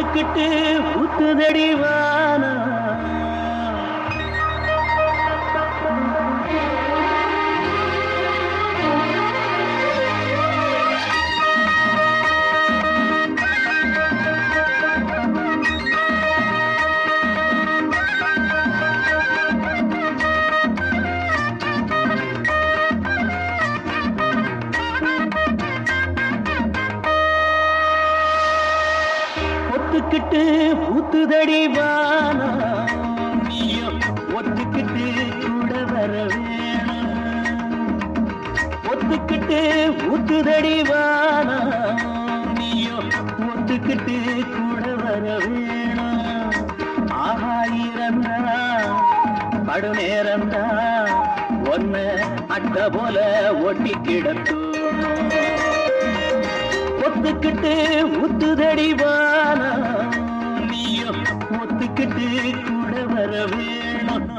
ஒத்துக்கிட்டு ஊத்துதடி வானா ஒத்துக்கிட்டு ஊத்துதடி வானா நீயும் ஒத்துக்கிட்டு கூட வர வேணும் ஒத்துக்கிட்டு ஊத்துதடி வானா நீயும் ஒத்துக்கிட்டு கூட வர வேணும் ஆயிரந்தா படு நேரந்தா ஒன்ன அட்ட போல ஒட்டி கிடக்கும் ஒத்துக்கிட்டு ஊத்துதடி வானா நீயும் ஒத்துக்கிட்டு கூட வர வேணும்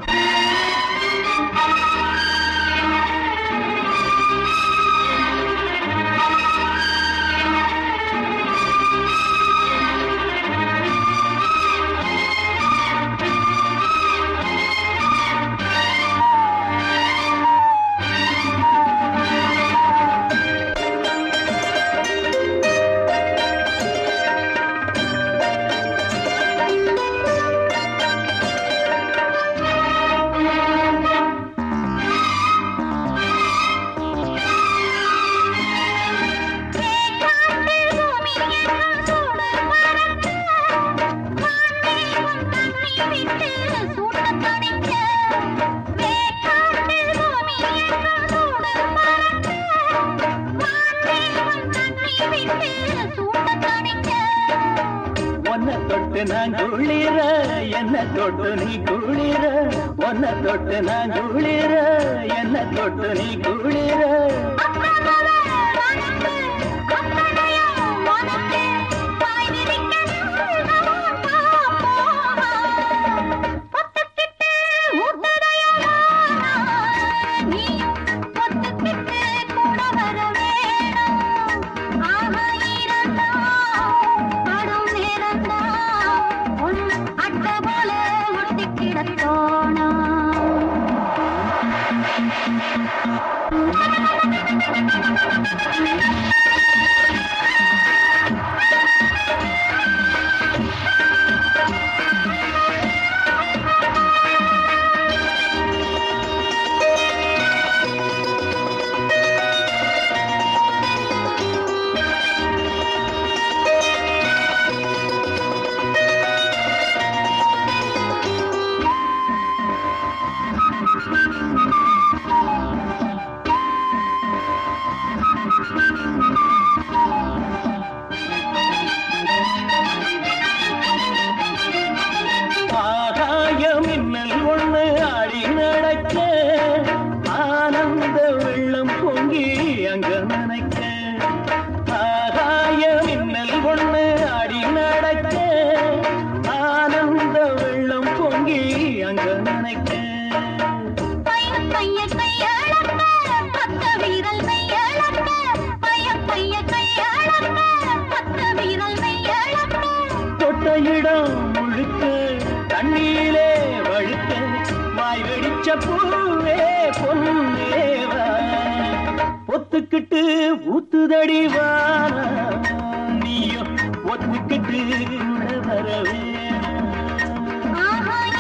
ஒன்ன தொட்டு நான் குளிர என்ன தொட்டு நீ குளிர ஒன்ன தொட்டு நான் குளிர என்ன தொட்டு நீ குளிர அட்ட போல ஒட்டி கிடத்தோணா ஆகாய மின்னல் ஒண்ணு ஆடி நடக்க ஆனந்த வெள்ளம் பொங்கி அங்க நினைக்க ஆகாய மின்னல் ஒண்ணு ஆடி நடக்க ஆனந்த வெள்ளம் பொங்கி அங்க நினைக்க பைய பைய கையளக்க பத்த வீரல் மெய்யளக்க பைய பைய கையளக்க பத்த வீரல் மெய்யளக்க தொட்ட இடம் முழுக்க தண்ணீரே வழுக்க வாய் வெடிச்ச பூவே பொன்னேவா ஒத்துக்கிட்டு ஊத்துதடி வானா நீயும் ஒத்துக்கிட்டு கூட வர வேணும் ஆஹா